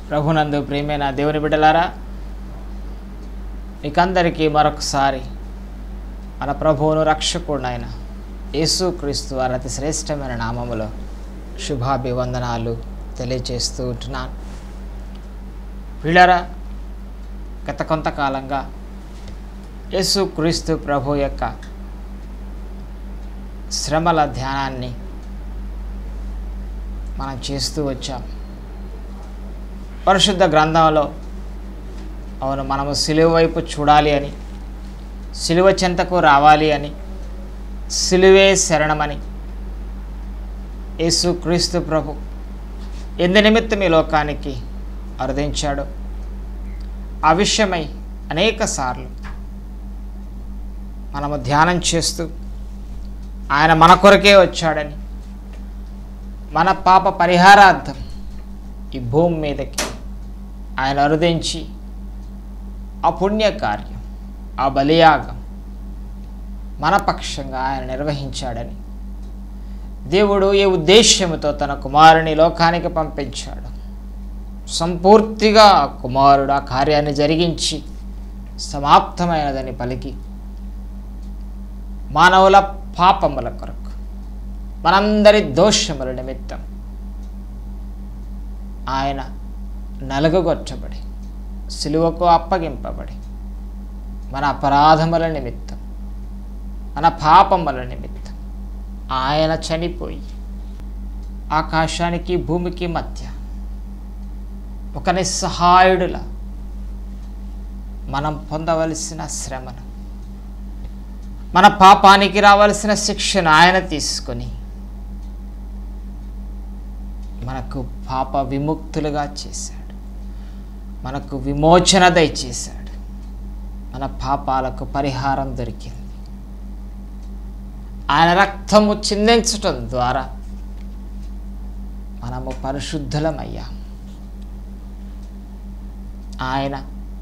ప్రభునందు ప్రియమైన దేవుని బిడ్డలారా మీకందరికీ మరొకసారి మన ప్రభువును రక్షకుడినైన యేసుక్రీస్తు వారి అతి శ్రేష్టమైన నామములో శుభాభివందనాలు తెలియజేస్తూ ఉంటున్నాను పిల్లరా గత కొంతకాలంగా యేసుక్రీస్తు ప్రభు యొక్క శ్రమల ధ్యానాన్ని మనం చేస్తూ వచ్చాం పరిశుద్ధ గ్రంథంలో అవును మనము సిలువ వైపు చూడాలి అని సిలువ చెంతకు రావాలి అని సిలువే శరణమని యేసుక్రీస్తు ప్రభు ఎందు నిమిత్తం ఈ లోకానికి అరుదించాడు ఆ విషయమై అనేక సార్లు మనము ధ్యానం చేస్తూ ఆయన మన కొరకే వచ్చాడని మన పాప పరిహారార్థం ఈ భూమి మీదకి ఆయన అరుదించి ఆ పుణ్య కార్యం ఆ బలియాగం మన పక్షంగా ఆయన నిర్వహించాడని దేవుడు ఏ ఉద్దేశ్యముతో తన కుమారుని లోకానికి పంపించాడు సంపూర్తిగా ఆ కుమారుడు ఆ కార్యాన్ని జరిగించి సమాప్తమైనదని పలికి మానవుల పాపముల కొరకు మనందరి దోషముల నిమిత్తం ఆయన నలుగుగొట్టబడి సిలువకు అప్పగింపబడి మన అపరాధముల నిమిత్తం మన పాపముల నిమిత్తం ఆయన చనిపోయి ఆకాశానికి భూమికి మధ్య ఒక నిస్సహాయుడుల మనం పొందవలసిన శ్రమను మన పాపానికి రావలసిన శిక్షను ఆయన తీసుకొని మనకు పాప విముక్తులుగా చేశాడు మనకు విమోచన దయచేశాడు మన పాపాలకు పరిహారం దొరికింది ఆయన రక్తము చిందించటం ద్వారా మనము పరిశుద్ధులమయ్యాం ఆయన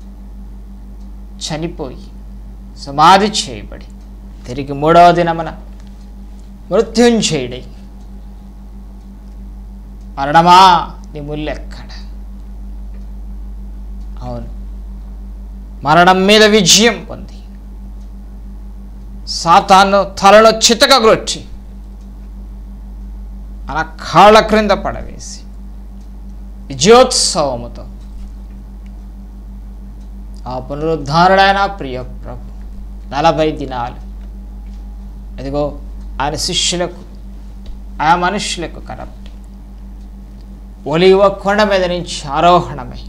చనిపోయి సమాధి చేయబడి తిరిగి మూడవ దినమున మృత్యుంజయుడై మరణమా నీ ముల్లెక్కడ అవును మరణం మీద విజయం పొంది సాతాను తలలో చితకగ్రొచ్చి మన కాళ్ళ క్రింద పడవేసి విజయోత్సవముతో ఆ పునరుద్ధారుడైన ప్రియ ప్రభు నలభై దినాలు ఇదిగో ఆయన శిష్యులకు ఆ మనుష్యులకు కనబడి ఒలివ కొండ మీద నుంచి ఆరోహణమై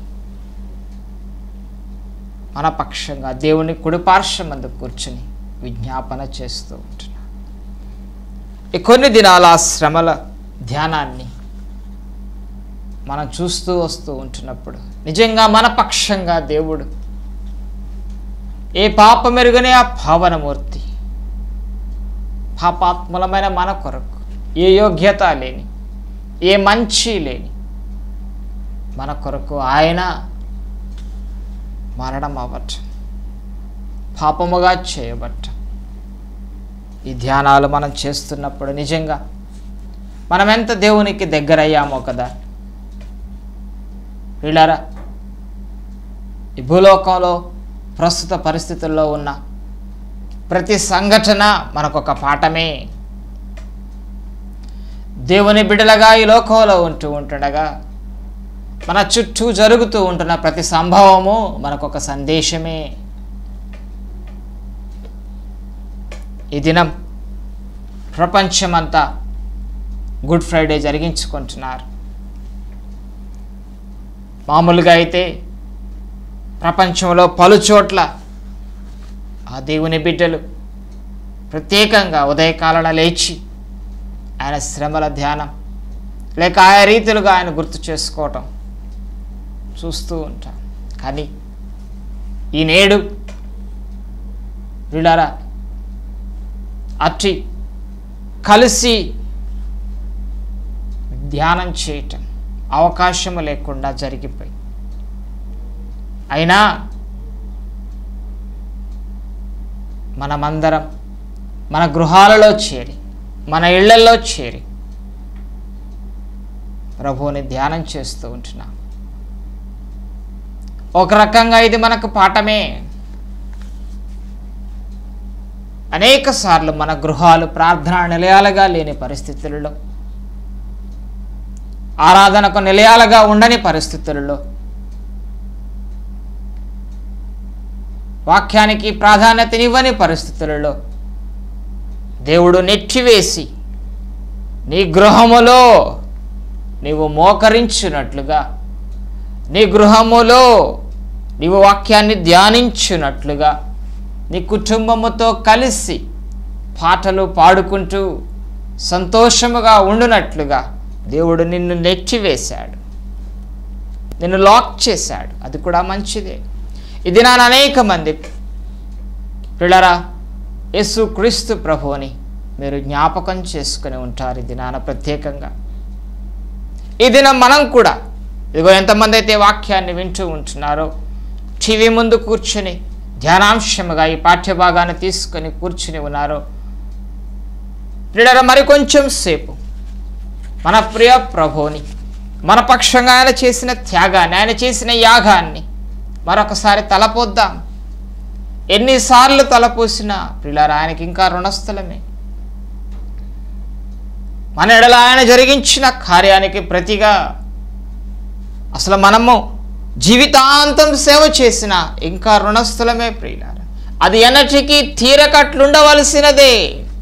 మన పక్షంగా దేవుని కుడిపార్శ్వమందు కూర్చుని విజ్ఞాపన చేస్తూ ఉంటున్నాడు ఈ కొన్ని దినాల ఆ శ్రమల ధ్యానాన్ని మనం చూస్తూ వస్తూ ఉంటున్నప్పుడు నిజంగా మన పక్షంగా దేవుడు ఏ పాప మెరుగనే ఆ భావనమూర్తి పాపాత్మలమైన మన కొరకు ఏ యోగ్యత లేని ఏ మంచి లేని మన కొరకు ఆయన మరణం అవ్వటం పాపముగా చేయబట్టం ఈ ధ్యానాలు మనం చేస్తున్నప్పుడు నిజంగా మనం ఎంత దేవునికి దగ్గరయ్యామో కదా వీళ్ళారా ఈ భూలోకంలో ప్రస్తుత పరిస్థితుల్లో ఉన్న ప్రతి సంఘటన మనకొక పాఠమే దేవుని బిడ్డలుగా ఈ లోకంలో ఉంటూ ఉంటుండగా మన చుట్టూ జరుగుతూ ఉంటున్న ప్రతి సంభవము మనకొక సందేశమే ఈ దినం ప్రపంచమంతా గుడ్ ఫ్రైడే జరిగించుకుంటున్నారు మామూలుగా అయితే ప్రపంచంలో పలు చోట్ల ఆ దేవుని బిడ్డలు ప్రత్యేకంగా ఉదయకాలన లేచి ఆయన శ్రమల ధ్యానం లేక ఆయా రీతిలుగా ఆయన గుర్తు చేసుకోవటం చూస్తూ ఉంటాం కానీ ఈ నేడు వీళ్ళారా అట్టి కలిసి ధ్యానం చేయటం అవకాశము లేకుండా జరిగిపోయి అయినా మనమందరం మన గృహాలలో చేరి మన ఇళ్లలో చేరి ప్రభువుని ధ్యానం చేస్తూ ఉంటున్నాం ఒక రకంగా ఇది మనకు పాఠమే అనేక సార్లు మన గృహాలు ప్రార్థనా నిలయాలుగా లేని పరిస్థితులలో ఆరాధనకు నిలయాలుగా ఉండని పరిస్థితులలో వాక్యానికి ప్రాధాన్యతనివ్వని పరిస్థితులలో దేవుడు నెట్టివేసి నీ గృహములో నీవు మోకరించున్నట్లుగా నీ గృహములో నీవు వాక్యాన్ని ధ్యానించున్నట్లుగా నీ కుటుంబముతో కలిసి పాటలు పాడుకుంటూ సంతోషముగా ఉండునట్లుగా దేవుడు నిన్ను నెట్టివేశాడు నిన్ను లాక్ చేశాడు అది కూడా మంచిదే ఇది నా అనేక మంది పిల్లరా యేసు క్రీస్తు ప్రభువుని మీరు జ్ఞాపకం చేసుకుని ఉంటారు ఇది నాన్న ప్రత్యేకంగా ఈ దినం మనం కూడా ఇదిగో ఎంతమంది అయితే వాక్యాన్ని వింటూ ఉంటున్నారో టీవీ ముందు కూర్చుని ధ్యానాంశముగా ఈ పాఠ్యభాగాన్ని తీసుకొని కూర్చుని ఉన్నారో పిల్లల మరి కొంచెం సేపు మన ప్రియ ప్రభువుని మన పక్షంగా ఆయన చేసిన త్యాగాన్ని ఆయన చేసిన యాగాన్ని మరొకసారి తలపోద్దాం ఎన్నిసార్లు తలపోసినా పిల్లలు ఆయనకి ఇంకా రుణస్థలమే మన ఎడల ఆయన జరిగించిన కార్యానికి ప్రతిగా అసలు మనము జీవితాంతం సేవ చేసిన ఇంకా రుణస్థలమే ప్రియులార అది ఎన్నటికీ తీరకట్లుండవలసినదే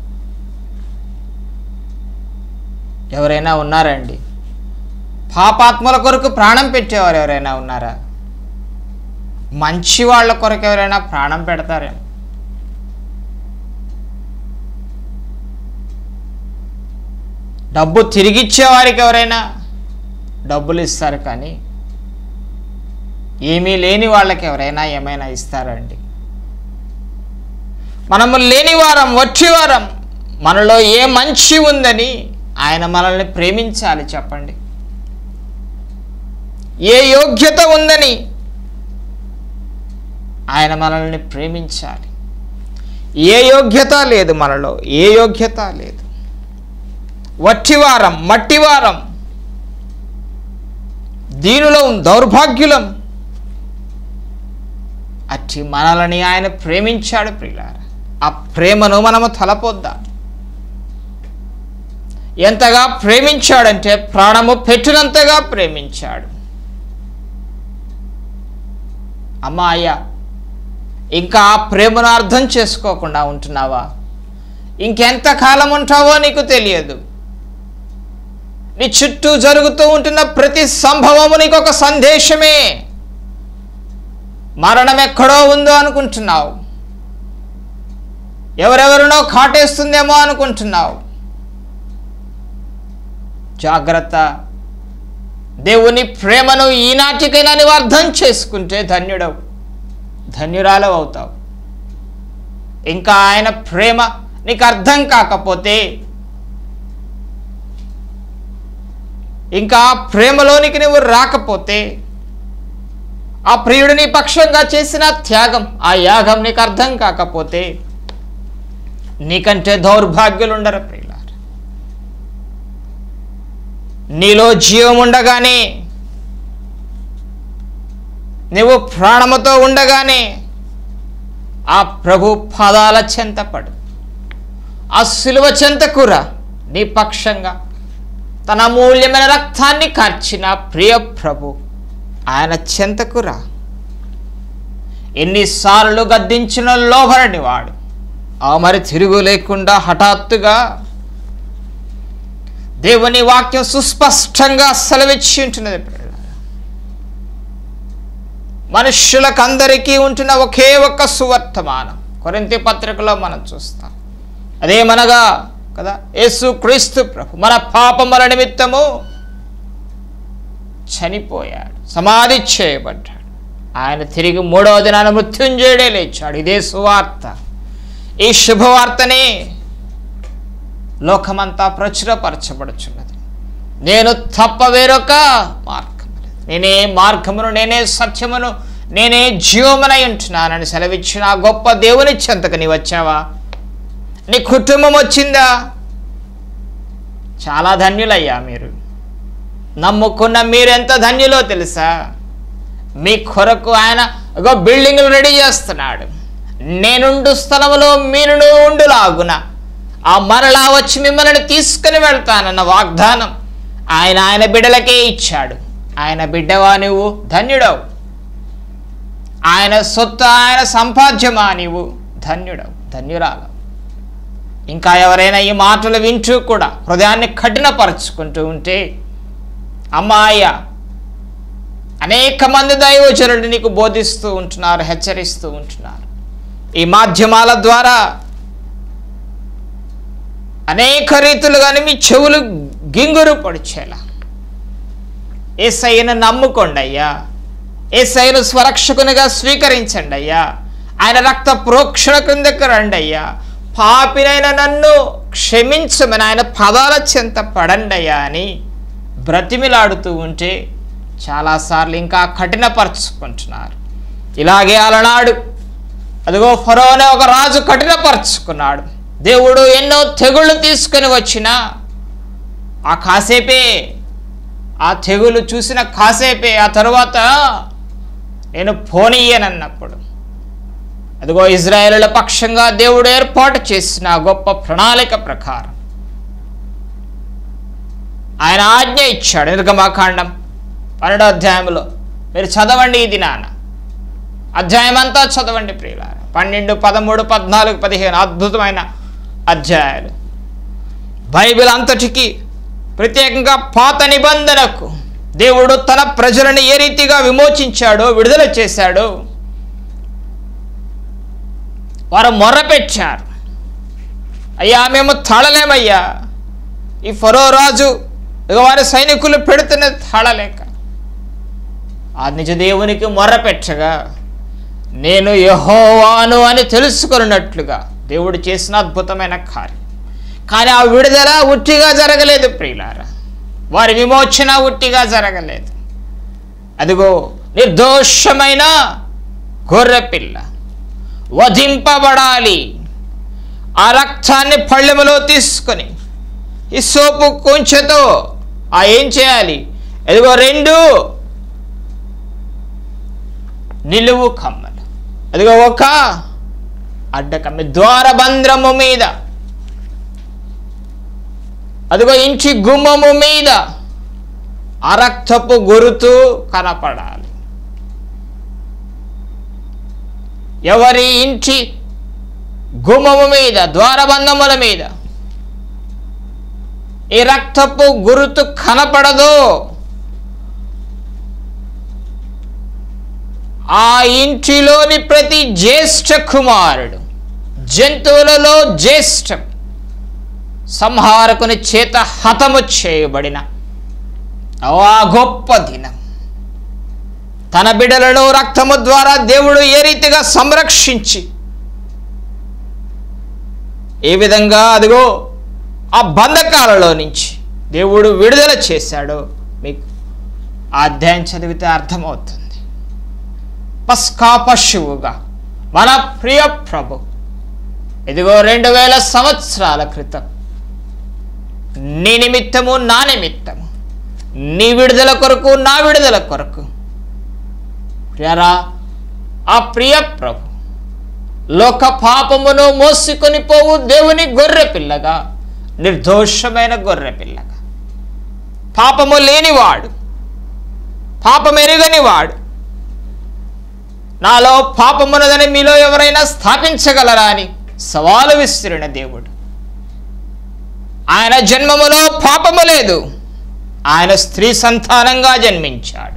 ఎవరైనా ఉన్నారండి పాపాత్మల కొరకు ప్రాణం పెట్టేవారు ఎవరైనా ఉన్నారా మంచి వాళ్ళ కొరకు ఎవరైనా ప్రాణం పెడతారేమో డబ్బు తిరిగిచ్చే వారికి ఎవరైనా డబ్బులు ఇస్తారు కానీ ఏమీ లేని వాళ్ళకి ఎవరైనా ఏమైనా ఇస్తారండి మనము లేని వారం వచ్చి వారం మనలో ఏ మంచి ఉందని ఆయన మనల్ని ప్రేమించాలి చెప్పండి ఏ యోగ్యత ఉందని ఆయన మనల్ని ప్రేమించాలి ఏ యోగ్యత లేదు మనలో ఏ యోగ్యత లేదు వట్టివారం మట్టివారం దీనిలో దౌర్భాగ్యులం అట్టి మనలని ఆయన ప్రేమించాడు ప్రియులార ఆ ప్రేమను మనము తలపోద్దాం ఎంతగా ప్రేమించాడంటే ప్రాణము పెట్టినంతగా ప్రేమించాడు అమ్మా అయ్యా ఇంకా ఆ ప్రేమను అర్థం చేసుకోకుండా ఉంటున్నావా ఇంకెంత కాలం ఉంటావో నీకు తెలియదు నీ చుట్టూ జరుగుతూ ఉంటున్న ప్రతి సంభవము నీకు ఒక సందేశమే మరణం ఎక్కడో ఉందో అనుకుంటున్నావు ఎవరెవరినో కాటేస్తుందేమో అనుకుంటున్నావు జాగ్రత్త దేవుని ప్రేమను ఈనాటికైనా నువ్వు అర్థం చేసుకుంటే ధన్యుడవు ధన్యురాలు అవుతావు ఇంకా ఆయన ప్రేమ నీకు అర్థం కాకపోతే ఇంకా ఆ ప్రేమలోనికి నువ్వు రాకపోతే ఆ ప్రియుడు నీ పక్షంగా చేసిన త్యాగం ఆ యాగం నీకు అర్థం కాకపోతే నీకంటే దౌర్భాగ్యులు ఉండరు ప్రియులారు నీలో జీవం ఉండగానే నువ్వు ప్రాణముతో ఉండగానే ఆ ప్రభు పాదాల చెంతపడు ఆ సిలువ చెంతకురా నీ పక్షంగా తన అమూల్యమైన రక్తాన్ని కార్చిన ప్రియ ప్రభు ఆయన చెంతకురా ఎన్నిసార్లు గద్దించిన లోభరని వాడు ఆ మరి తిరుగు లేకుండా హఠాత్తుగా దేవుని వాక్యం సుస్పష్టంగా సెలవిచ్చి ఉంటున్నది ప్రియులారా. మనుష్యులకందరికీ ఉంటున్న ఒకే ఒక్క సువర్తమానం కొరింతి పత్రికలో మనం చూస్తాం అదేమనగా కదా యేసు క్రీస్తు ప్రభు మన పాపముల నిమిత్తము చనిపోయాడు సమాధి చేయబడ్డాడు ఆయన తిరిగి మూడవ దినాన మృత్యుంజయుడే లేచాడు ఇదే సువార్త ఈ శుభవార్తనే లోకమంతా ప్రచురపరచబడుచున్నది నేను తప్ప వేరొక మార్గం లేదు నేనే మార్గమును నేనే సత్యమును నేనే జీవమునై ఉంటున్నానని సెలవిచ్చిన ఆ గొప్ప దేవుని చెంతకు నీ వచ్చావా నీ కుటుంబం వచ్చిందా చాలా ధన్యులయ్యా మీరు నమ్ముకున్న మీరెంత ధన్యులో తెలుసా మీ కొరకు ఆయన ఒక బిల్డింగ్లు రెడీ చేస్తున్నాడు నేనుండు స్థలములో మీరును ఉండులాగున ఆ మరలా వచ్చి మిమ్మల్ని తీసుకుని వెళ్తానన్న వాగ్దానం ఆయన ఆయన బిడ్డలకే ఇచ్చాడు ఆయన బిడ్డవా నువ్వు ధన్యుడవు ఆయన సొత్తు ఆయన సంపాద్యమా నీవు ధన్యుడవు ధన్యురాలు ఇంకా ఎవరైనా ఈ మాటలు వింటూ కూడా హృదయాన్ని కఠినపరుచుకుంటూ ఉంటే అమ్మాయ అనేక మంది దైవజనుడు నీకు బోధిస్తూ ఉంటున్నారు హెచ్చరిస్తూ ఉంటున్నారు ఈ మాధ్యమాల ద్వారా అనేక రీతులుగానే మీ చెవులు గింగురు పొడిచేలా ఏసయ్యను నమ్ముకోండి అయ్యా ఏసయ్యను స్వరక్షకునిగా స్వీకరించండి అయ్యా ఆయన రక్త ప్రోక్షణ క్రిందకు రండి అయ్యా పాపినైన నన్ను క్షమించమని ఆయన పదాల చెంత పడండి అయ్యా అని బ్రతిమిలాడుతూ ఉంటే చాలాసార్లు ఇంకా కఠినపరుచుకుంటున్నారు ఇలాగే అలనాడు అదిగో ఫరోనే ఒక రాజు కఠినపరుచుకున్నాడు దేవుడు ఎన్నో తెగుళ్ళు తీసుకుని వచ్చినా ఆ కాసేపే ఆ తెగులు చూసిన కాసేపే ఆ తరువాత నేను పోనీయనన్నప్పుడు అదిగో ఇజ్రాయేలుల పక్షంగా దేవుడు ఏర్పాటు చేసిన ఆ గొప్ప ప్రణాళిక ప్రకారం ఆయన ఆజ్ఞ ఇచ్చాడు నిర్గమాకాండం పన్నెండో అధ్యాయంలో మీరు చదవండి ఇది నాన్న అధ్యాయం అంతా చదవండి ప్రియులార పన్నెండు పదమూడు పద్నాలుగు పదిహేను అద్భుతమైన అధ్యాయాలు బైబిల్ అంతటికి ప్రత్యేకంగా పాత నిబంధనకు దేవుడు తన ప్రజలను ఏ రీతిగా విమోచించాడో విడుదల చేశాడో వారు మొర్రపెట్టారు అయ్యా మేము తాళలేమయ్యా ఈ ఫరో రాజు ఇక వారి సైనికులు పెడుతున్న తాళలేక ఆ నిజ దేవునికి మొర్రపెట్టగా నేను యహోవాను అని తెలుసుకున్నట్లుగా దేవుడు చేసిన అద్భుతమైన కార్యం కానీ ఆ విడుదల ఉట్టిగా జరగలేదు ప్రియులారా వారి విమోచన ఉట్టిగా జరగలేదు అదిగో నిర్దోషమైన గొర్రెపిల్ల వధింపబడాలి ఆ రక్తాన్ని పళ్ళెములో తీసుకొని ఈ సోపు కొంచెతో ఆ ఏం చేయాలి ఎదిగో రెండు నిలువు కమ్మలు అదిగో ఒక అడ్డకమ్మి ద్వారబంధ్రము మీద అదిగో ఇంటి గుమ్మము మీద అరక్తపు గురుతు కనపడాలి ఎవరి ఇంటి గుమ్మము మీద ద్వారబంధముల మీద ఈ రక్తపు గురుతు కనపడదో ఆ ఇంటిలోని ప్రతి జ్యేష్ఠ కుమారుడు జంతువులలో జ్యేష్ఠం సంహారకుని చేత హతము చేయబడిన ఆ గొప్ప దినం తన బిడలను రక్తము ద్వారా దేవుడు ఏ రీతిగా సంరక్షించి ఏ విధంగా అదిగో ఆ బంధకాలలో నుంచి దేవుడు విడుదల చేశాడో మీకు ఆ అధ్యాయం చదివితే అర్థమవుతుంది పస్కా పశువుగా మన ప్రియ ప్రభు ఇదిగో రెండు వేల సంవత్సరాల క్రితం నీ నిమిత్తము నా నిమిత్తము నీ విడుదల కొరకు నా విడుదల కొరకు ప్రియరా ఆ ప్రియ ప్రభు లోక పాపమును మోసుకొని పోవు దేవుని గొర్రె పిల్లగా నిర్దోషమైన గొర్రె పిల్లగా పాపము లేనివాడు పాపమెరుగని వాడు నాలో పాపమున్నదని మీలో ఎవరైనా స్థాపించగలరా అని సవాలు విసిరిన దేవుడు ఆయన జన్మములో పాపము లేదు ఆయన స్త్రీ సంతానంగా జన్మించాడు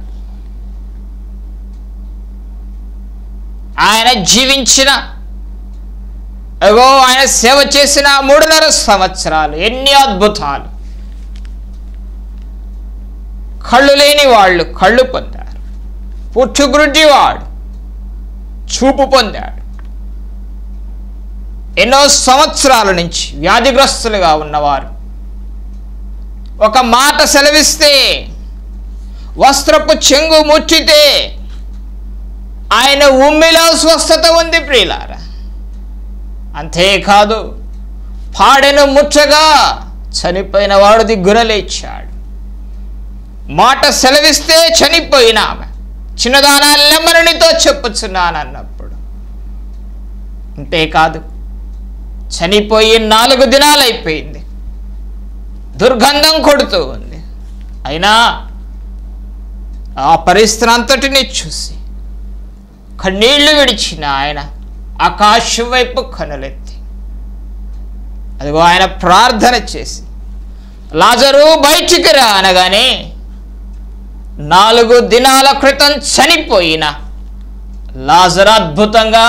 ఆయన జీవించిన అగో ఆయన సేవ చేసిన మూడున్నర సంవత్సరాలు ఎన్ని అద్భుతాలు కళ్ళు లేని వాళ్ళు కళ్ళు పొందారు పుట్టుగురుడ్డి వాడు చూపు పొందాడు ఎన్నో సంవత్సరాల నుంచి వ్యాధిగ్రస్తులుగా ఉన్నవారు ఒక మాట సెలవిస్తే వస్త్రపు చెంగు ముట్టితే ఆయన ఉమ్మిలో స్వస్థత ఉంది ప్రియులారా అంతేకాదు పాడెను ముచ్చగా చనిపోయిన వాడు దిగ్గున లేచాడు మాట సెలవిస్తే చనిపోయిన ఆమె చిన్నదానా లెమ్మని నీతో చెప్పుచున్నాను అన్నప్పుడు అంతేకాదు చనిపోయి నాలుగు దినాలు అయిపోయింది దుర్గంధం కొడుతూ ఉంది అయినా ఆ పరిస్థితిని అంతటిని చూసి కన్నీళ్లు విడిచిన ఆయన ఆకాశం వైపు కనులెత్తి అదిగో ఆయన ప్రార్థన చేసి లాజరు బయటికి రా అనగానే నాలుగు దినాల క్రితం చనిపోయిన లాజరు అద్భుతంగా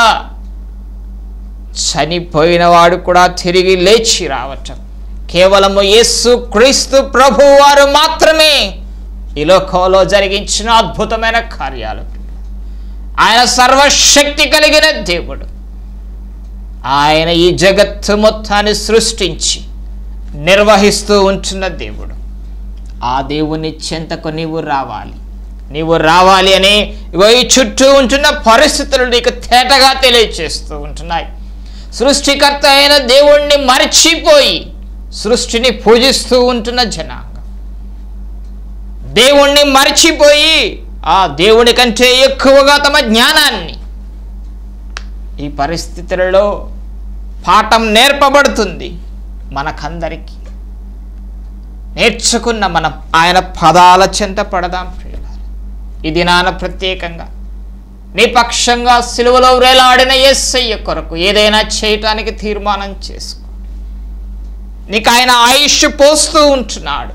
చనిపోయిన వాడు కూడా తిరిగి లేచి రావటం కేవలము యేసు క్రీస్తు ప్రభు వారు మాత్రమే ఈ లోకంలో జరిగించిన అద్భుతమైన కార్యాలు ఆయన సర్వశక్తి కలిగిన దేవుడు ఆయన ఈ జగత్తు మొత్తాన్ని సృష్టించి నిర్వహిస్తూ ఉంటున్న దేవుడు ఆ దేవుని చెంతకు నీవు రావాలి నీవు రావాలి అని ఇగో ఈ చుట్టూ ఉంటున్న పరిస్థితులు నీకు తేటగా తెలియచేస్తూ ఉంటున్నాయి సృష్టికర్త అయిన దేవుణ్ణి మర్చిపోయి సృష్టిని పూజిస్తూ ఉంటున్న జనాంగం దేవుణ్ణి మర్చిపోయి ఆ దేవుని కంటే ఎక్కువగా తమ జ్ఞానాన్ని ఈ పరిస్థితులలో పాఠం నేర్పబడుతుంది మనకందరికీ నేర్చుకున్న మనం ఆయన పదాల చెంత పడదాం ప్రియులారా. ఈ దినాన ప్రత్యేకంగా నీ పక్షంగా సిలువలో వేలాడిన యేసయ్య కొరకు ఏదైనా చేయటానికి తీర్మానం చేసుకో నీకు ఆయన ఆయుష్ పోస్తూ ఉంటున్నాడు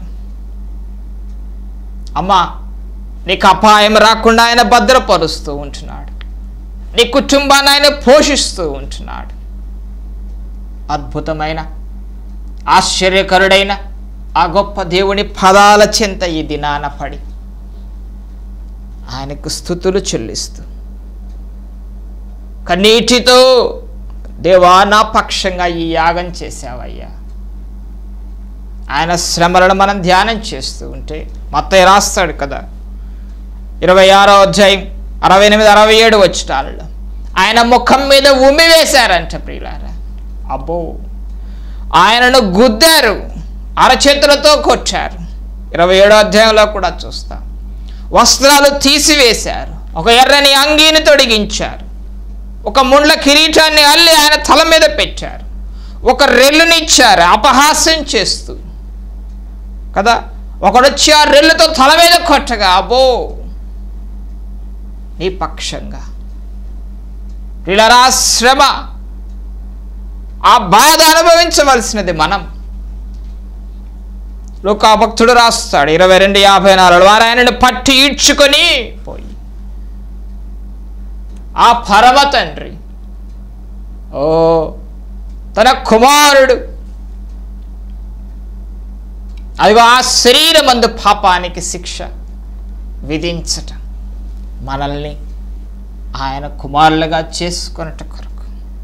అమ్మా నీకు అపాయం రాకుండా ఆయన భద్రపరుస్తూ ఉంటున్నాడు నీ కుటుంబాన్ని ఆయన పోషిస్తూ ఉంటున్నాడు అద్భుతమైన ఆశ్చర్యకరుడైన ఆ గొప్ప దేవుని పదాల చెంత ఈ దినాన పడి ఆయనకు స్థుతులు చెల్లిస్తూ కన్నీటితో దేవా నా పక్షంగా ఈ యాగం చేశావయ్యా ఆయన శ్రమలను మనం ధ్యానం చేస్తూ ఉంటే మొత్తం రాస్తాడు కదా ఇరవై ఆరో అధ్యాయం అరవై ఎనిమిది అరవై ఏడు వచ్చటాలలో ఆయన ముఖం మీద ఉమ్మి వేశారంట ప్రియులారా అబ్బో ఆయనను గుద్దారు అరచేతులతో కొట్టారు ఇరవై ఏడో అధ్యాయంలో కూడా చూస్తాం వస్త్రాలు తీసివేశారు ఒక ఎర్రని అంగీని తొడిగించారు ఒక ముండ్ల కిరీటాన్ని అల్లి ఆయన తల మీద పెట్టారు ఒక రెల్లునిచ్చారు అపహాస్యం చేస్తూ కదా ఒకడొచ్చి ఆ రెల్లుతో తల మీద కొట్టగా అబ్బో నీ పక్షంగా పిల్లరా శ్రమ ఆ బాధ అనుభవించవలసినది మనం లోకా భక్తుడు రాస్తాడు ఇరవై రెండు యాభై నాలుగు వారు ఆయనను పట్టి ఈడ్చుకొని పోయి ఆ పరమ తండ్రి ఓ తన కుమారుడు అదిగో ఆ శరీరమందు పాపానికి శిక్ష విధించటం మనల్ని ఆయన కుమారులుగా చేసుకొనట కొరకు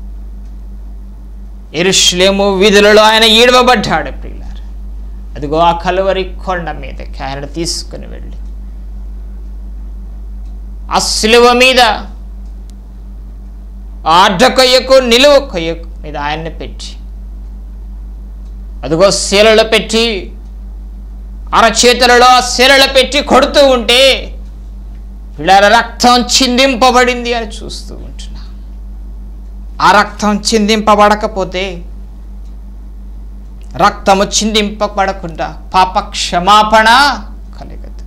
ఎరుషులేము వీధులలో ఆయన ఈడవబడ్డాడు ప్రియులారు అదిగో ఆ కలువరి కొండ మీదకి ఆయన తీసుకుని వెళ్ళి ఆ శిలువ మీద ఆ అడ్డ కొయ్యకు నిలువ కొయ్యకు మీద ఆయన్ని పెట్టి అదిగో శీలలో పెట్టి అరచేతులలో ఆ శీలలో పెట్టి కొడుతూ ఉంటే పిల్లల రక్తం చిందింపబడింది అని చూస్తూ ఉంటున్నా ఆ రక్తం చిందింపబడకపోతే రక్తము చిందింపబడకుండా పాప క్షమాపణ కలగదు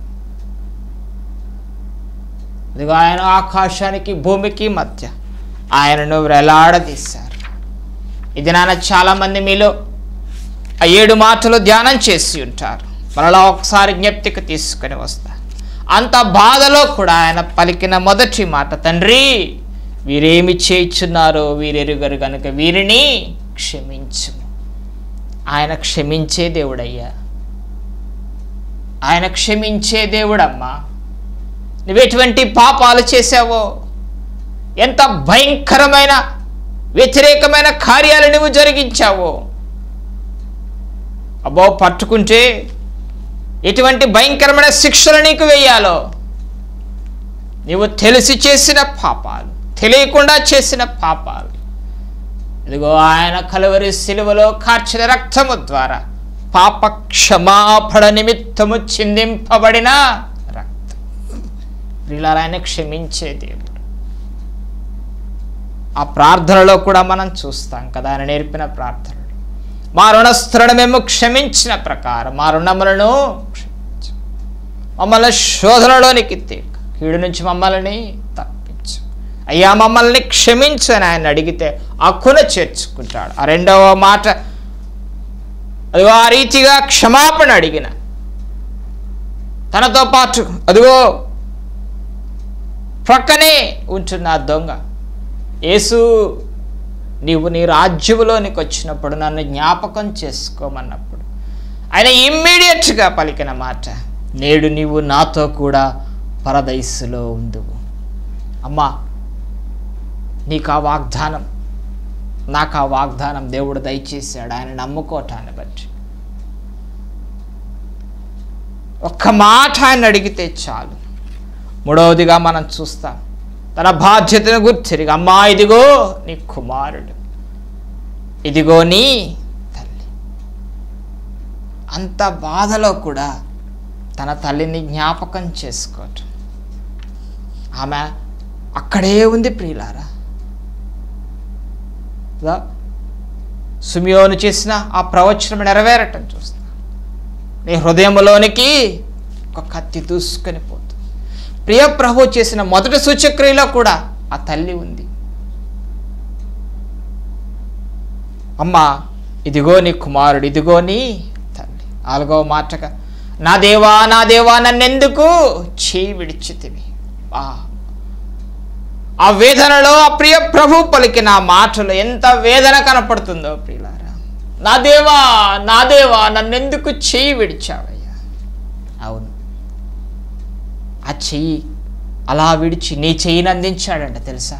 ఇదిగో ఆయన ఆకాశానికి భూమికి మధ్య ఆయనను వేలాడదీశారు ఇది నాన్న చాలామంది మీలో ఆ ఏడు మాటలు ధ్యానం చేసి ఉంటారు మరలా ఒకసారి జ్ఞప్తికి తీసుకొని వస్తా అంత బాధలో కూడా ఆయన పలికిన మొదటి మాట తండ్రి వీరేమి చేయుచున్నారో వీరెరుగరు గనుక వీరిని క్షమించుము ఆయన క్షమించే దేవుడయ్యా ఆయన క్షమించే దేవుడమ్మా నువ్వెటువంటి పాపాలు చేశావో ఎంత భయంకరమైన వ్యతిరేకమైన కార్యాలు నువ్వు జరిగించావో అబ్బో పట్టుకుంటే ఎటువంటి భయంకరమైన శిక్షలు నీకు వేయాలో నీవు తెలిసి చేసిన పాపాలు తెలియకుండా చేసిన పాపాలు ఇదిగో ఆయన కలువరి సిలువలో కార్చిన రక్తము ద్వారా పాప క్షమాపణ నిమిత్తము చిందింపబడిన రక్తం ప్రియులారా ఆయన క్షమించే దేవుడు ఆ ప్రార్థనలో కూడా మనం చూస్తాం కదా ఆయన నేర్పిన ప్రార్థనలు మా రుణస్థులను మేము క్షమించిన ప్రకారం మా రుణములను క్షమించు మమ్మల్ని శోధనలోనికి తీక కీడు నుంచి మమ్మల్ని తప్పించు అయ్యా మమ్మల్ని క్షమించు అని ఆయన అడిగితే అక్కున చేర్చుకుంటాడు ఆ రెండవ మాట అదిగో ఆ రీతిగా క్షమాపణ అడిగిన తనతో పాటు అదిగో ప్రక్కనే ఉంటున్న ఆ దొంగ యేసు నీవు నీ రాజ్యములోనికి వచ్చినప్పుడు నన్ను జ్ఞాపకం చేసుకోమన్నప్పుడు ఆయన ఇమ్మీడియట్గా పలికిన మాట నేడు నీవు నాతో కూడా పరదైస్సులో ఉందువు అమ్మా నీకు ఆ వాగ్దానం నాకు ఆ వాగ్దానం దేవుడు దయచేశాడు ఆయన నమ్ముకోవటాన్ని బట్టి ఒక్క మాట ఆయన అడిగితే చాలు మూడవదిగా మనం చూస్తాం తన బాధ్యతను గుర్తిరిగి అమ్మా ఇదిగో నీ కుమారుడు ఇదిగో నీ తల్లి అంత బాధలో కూడా తన తల్లిని జ్ఞాపకం చేసుకోవటం ఆమె అక్కడే ఉంది ప్రియులారా కదా? సుమియోను చేసిన ఆ ప్రవచనం నెరవేరటం చూస్తా నీ హృదయంలోనికి ఒక కత్తి దూసుకొని పోతుంది ప్రియ ప్రభు చేసిన మొదటి సూచక్రియలో కూడా ఆ తల్లి ఉంది అమ్మా ఇదిగో నీ కుమారుడు ఇదిగో నీ తల్లి నాలుగవ మాటగా నా దేవా నా దేవా నన్నెందుకు చేయి విడిచితివి ఆ ఆ వేదనలో ఆ ప్రియ ప్రభు పలికిన ఆ మాటలు ఎంత వేదన కనపడుతుందో ప్రియులారా నా దేవా నా దేవా నన్నెందుకు చెయ్యి విడిచావయ్యా అవును ఆ చెయ్యి అలా విడిచి నీ చెయ్యిని అందించాడంట తెలుసా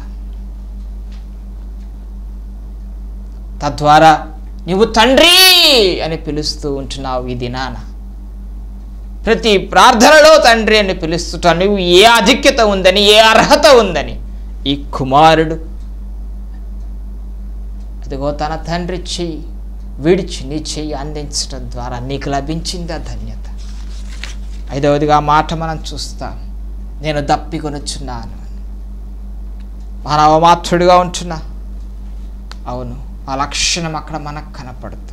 తద్వారా నువ్వు తండ్రి అని పిలుస్తూ ఉంటున్నావు ఈ దినాన ప్రతి ప్రార్థనలో తండ్రి అని పిలుస్తుట నువ్వు ఏ ఆధిక్యత ఉందని ఏ అర్హత ఉందని ఈ కుమారుడు అదిగో తన తండ్రి చెయ్యి విడిచి నీ చెయ్యి అందించడం ద్వారా నీకు లభించింది ఆ ధన్యత ఐదవదిగా ఆ మాట మనం చూస్తాం నేను దప్పికొనుచున్నాను మానవ మాత్రుడిగా ఉంటున్నా అవును ఆ లక్షణం అక్కడ మనకు కనపడుతుంది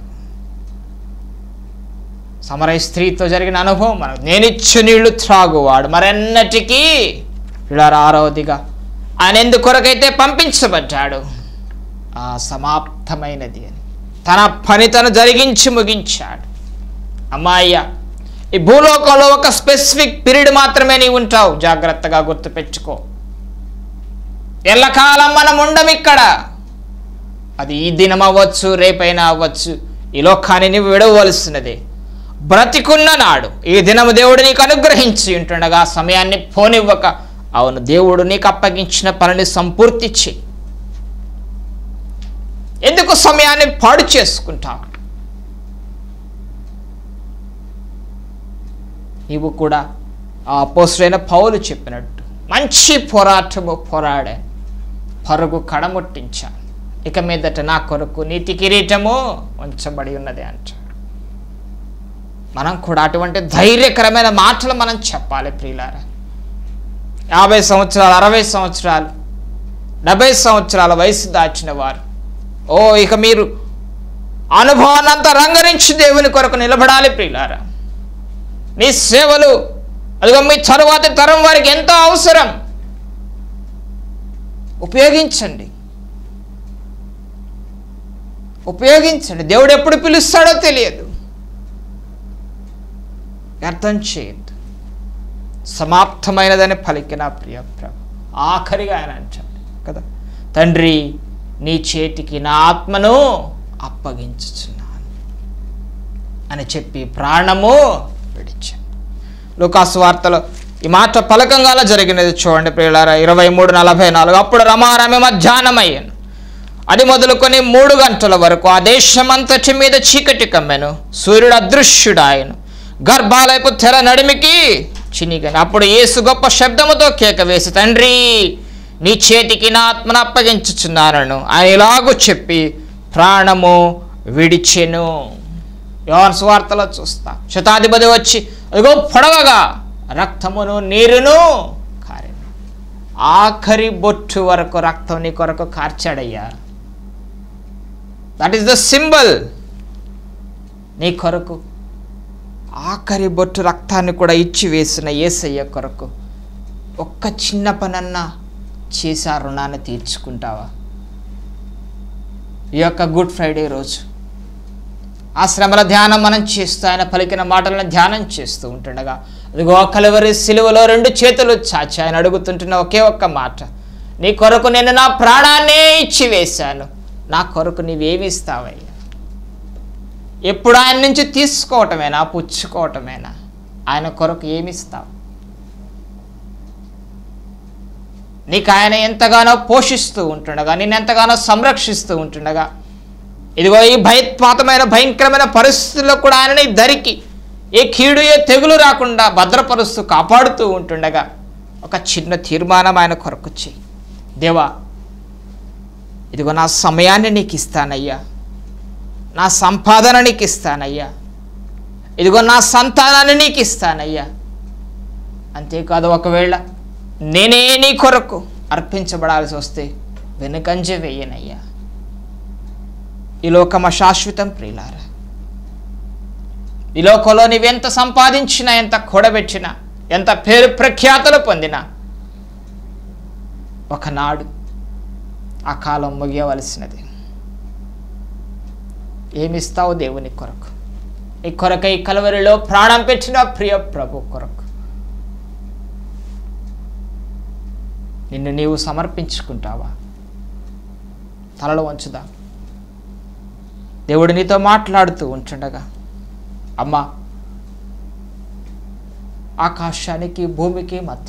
సమరయ స్త్రీతో జరిగిన అనుభవం మనకు నేనిచ్చు నీళ్లు త్రాగువాడు మరెన్నటికీ ఇలా ఆరవదిగా ఆయన ఎందుకొరకైతే పంపించబడ్డాడు ఆ సమాప్తమైనది అని తన పని తను జరిగించి ముగించాడు అమ్మాయ్య ఈ భూలోకంలో ఒక స్పెసిఫిక్ పీరియడ్ మాత్రమే నీవు ఉంటావు జాగ్రత్తగా గుర్తుపెట్టుకో ఎల్లకాలం మనం ఉండం ఇక్కడ అది ఈ దినం అవ్వచ్చు రేపైనా అవ్వచ్చు ఈ లోకాన్ని నీవు విడవలసినదే బ్రతికున్న నాడు ఈ దినము దేవుడు నీకు అనుగ్రహించి ఉంటుండగా ఆ సమయాన్ని పోనివ్వక అవును దేవుడు నీకు అప్పగించిన పనిని సంపూర్తి చేయి ఎందుకు సమయాన్ని పాడు చేసుకుంటావు నీవు కూడా ఆ అపోసుడైన పౌలు చెప్పినట్టు మంచి పోరాటము పోరాడాను పరుగు కడముట్టించాను ఇక మీదట నా కొరకు నీతి కిరీటము ఉంచబడి ఉన్నది అంటాడు మనం కూడా అటువంటి ధైర్యకరమైన మాటలు మనం చెప్పాలి ప్రియులారా యాభై సంవత్సరాలు అరవై సంవత్సరాలు డెబ్బై సంవత్సరాల వయసు దాచిన వారు ఓ ఇక మీరు అనుభవాన్నంతా రంగరించి దేవుని కొరకు నిలబడాలి ప్రియులారా మీ సేవలు అదిగో మీ తరువాతి తరం వారికి ఎంతో అవసరం ఉపయోగించండి ఉపయోగించండి దేవుడు ఎప్పుడు పిలుస్తాడో తెలియదు అర్థం చేయొద్దు సమాప్తమైనదని పలికిన ప్రియ ప్రభు ఆఖరిగా ఆయన అంటాడు కదా తండ్రి నీ చేతికి నా ఆత్మను అప్పగించుచున్నాను అని చెప్పి ప్రాణము విడిచాను లూకాసు వార్తలో ఈ మాట పలకంగాల జరిగినది చూడండి ప్రియులారా ఇరవై మూడు నలభై నాలుగు అప్పుడు రమారమి మధ్యాహ్నం అయ్యాను అది మొదలుకొని మూడు గంటల వరకు ఆ దేశమంతటి మీద చీకటి కమ్మెను సూర్యుడు అదృశ్యుడాయను గర్భాలయపు తెర నడిమికి చినిగను అప్పుడు యేసు గొప్ప శబ్దముతో కేక వేసి తండ్రి నీ చేతికి నా ఆత్మను అప్పగించుచున్నానను ఆయన ఇలాగూ చెప్పి ప్రాణము విడిచెను యోహాను సువార్తలో చూస్తా శతాధిపతి వచ్చి అదిగో పొడవగా రక్తమును నీరును కారెను ఆఖరి బొట్టు వరకు రక్తం నీ కొరకు కార్చాడయ్యా దట్ ఈస్ ద సింబల్ నీ కొరకు ఆఖరి బొట్టు రక్తాన్ని కూడా ఇచ్చి వేసిన ఏసయ్య కొరకు ఒక్క చిన్న పనన్నా చేసి ఆ రుణాన్ని తీర్చుకుంటావా ఈ యొక్క గుడ్ ఫ్రైడే రోజు ఆ శ్రమల ధ్యానం మనం చేస్తూ ఆయన పలికిన మాటలను ధ్యానం చేస్తూ ఉంటుండగా అదిగో కలవరి సిలువలో రెండు చేతులు చాచి ఆయన అడుగుతుంటున్న ఒకే ఒక్క మాట నీ కొరకు నేను నా ప్రాణాన్నే ఇచ్చి వేశాను నా కొరకు నీవేమి ఇస్తావయ్యా ఎప్పుడు ఆయన నుంచి తీసుకోవటమేనా పుచ్చుకోవటమేనా ఆయన కొరకు ఏమి ఇస్తావు నీకు ఆయన ఎంతగానో పోషిస్తూ ఉంటుండగా నేను ఎంతగానో సంరక్షిస్తూ ఉంటుండగా ఇదిగో ఈ భయత్పాతమైన భయంకరమైన పరిస్థితుల్లో కూడా ఆయనని దరికి ఏ కీడు ఏ తెగులు రాకుండా భద్రపరుస్తూ కాపాడుతూ ఉంటుండగా ఒక చిన్న తీర్మానం ఆయన కొరకు చేయి దేవా ఇదిగో నా సమయాన్ని నీకు ఇస్తానయ్యా నా సంపాదన నీకు ఇస్తానయ్యా ఇదిగో నా సంతానాన్ని నీకు ఇస్తానయ్యా అంతేకాదు ఒకవేళ నేనే నీ కొరకు అర్పించబడాల్సి వస్తే వెనుకంజ వేయనయ్యా ఈ లోకమ శాశ్వతం ప్రియులారా ఈ లోకంలో నీవెంత సంపాదించినా ఎంత కూడబెట్టినా ఎంత పేరు ప్రఖ్యాతులు పొందినా ఒకనాడు ఆ కాలం ముగియవలసినది ఏమిస్తావు దేవుని కొరకు ఈ కొరకై కలవరిలో ప్రాణం పెట్టిన ప్రియ ప్రభు కొరకు నిన్ను నీవు సమర్పించుకుంటావా తలలో వంచుదా దేవుడు నీతో మాట్లాడుతూ ఉంటుండగా అమ్మా ఆకాశానికి భూమికి మధ్య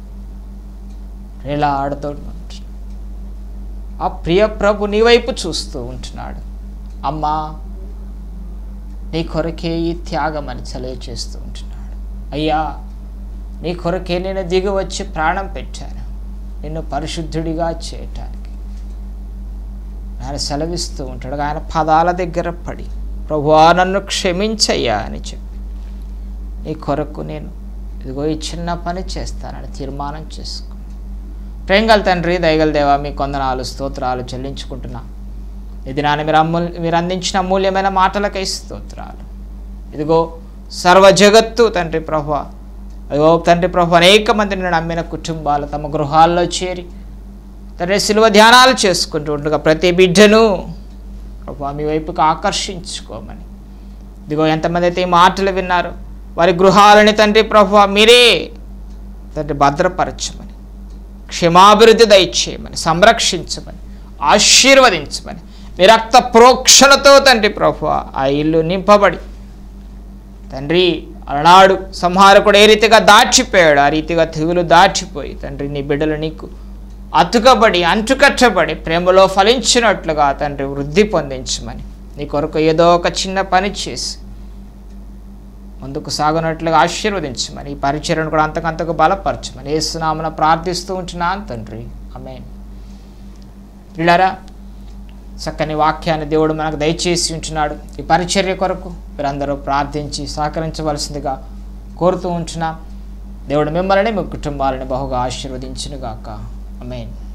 ఎలా ఆడుతూ ఉంటున్నాడు ఆ ప్రియ ప్రభు నీ వైపు చూస్తూ ఉంటున్నాడు అమ్మా నీ కొరకే ఈ త్యాగం అని తెలియచేస్తూ ఉంటున్నాడు అయ్యా నీ కొరకే నేను దిగి వచ్చి ప్రాణం పెట్టాను నిన్ను పరిశుద్ధుడిగా చేయటానికి ఆయన సెలవిస్తూ ఉంటాడు ఆయన పదాల దగ్గర పడి ప్రభువా నన్ను క్షమించయ్యా అని చెప్పి నీ కొరకు నేను ఇదిగో ఈ చిన్న పని చేస్తానని తీర్మానం చేసుకో ప్రేంగల్ తండ్రి దయగల దేవా మీ కొందనాలు స్తోత్రాలు చెల్లించుకుంటున్నా ఇది నాన్న మీరు అమూల్ మీరు అందించిన అమూల్యమైన మాటలకై స్తోత్రాలు ఇదిగో సర్వ జగత్తు తండ్రి ప్రభు అదిగో తండ్రి ప్రభు అనేక మందిని నమ్మిన కుటుంబాలు తమ గృహాల్లో చేరి తండ్రి సిలువ ధ్యానాలు చేసుకుంటూ ఉండగా ప్రతి బిడ్డను ప్రభు మీ వైపుకి ఆకర్షించుకోమని ఇదిగో ఎంతమంది అయితే ఈ మాటలు విన్నారు వారి గృహాలని తండ్రి ప్రభు మీరే తండ్రి భద్రపరచమని క్షమాభివృద్ధి దయచేయమని సంరక్షించమని ఆశీర్వదించమని మీ రక్త ప్రోక్షణతో తండ్రి ప్రభు ఆ ఇల్లు నింపబడి తండ్రి అలనాడు సంహారకుడు ఏ రీతిగా దాచిపోయాడు ఆ రీతిగా తెగులు దాచిపోయి తండ్రి నీ బిడ్డలు నీకు అతుకబడి అంటుకట్టబడి ప్రేమలో ఫలించినట్లుగా తండ్రి వృద్ధి పొందించమని నీ కొరకు ఏదో ఒక చిన్న పని చేసి ముందుకు సాగునట్లుగా ఆశీర్వదించమని ఈ పరిచయను కూడా అంతకంతకు బలపరచమని ఏసునామన ప్రార్థిస్తూ ఉంటున్నాను తండ్రి అమేన్ పిల్లరా చక్కని వాక్యాన్ని దేవుడు మనకు దయచేసి ఉంటున్నాడు ఈ పరిచర్య కొరకు మీరందరూ ప్రార్థించి సహకరించవలసిందిగా కోరుతూ ఉంటున్నాం దేవుడు మిమ్మల్ని మీ కుటుంబాలని బహుగా ఆశీర్వదించునుగాక అమేన్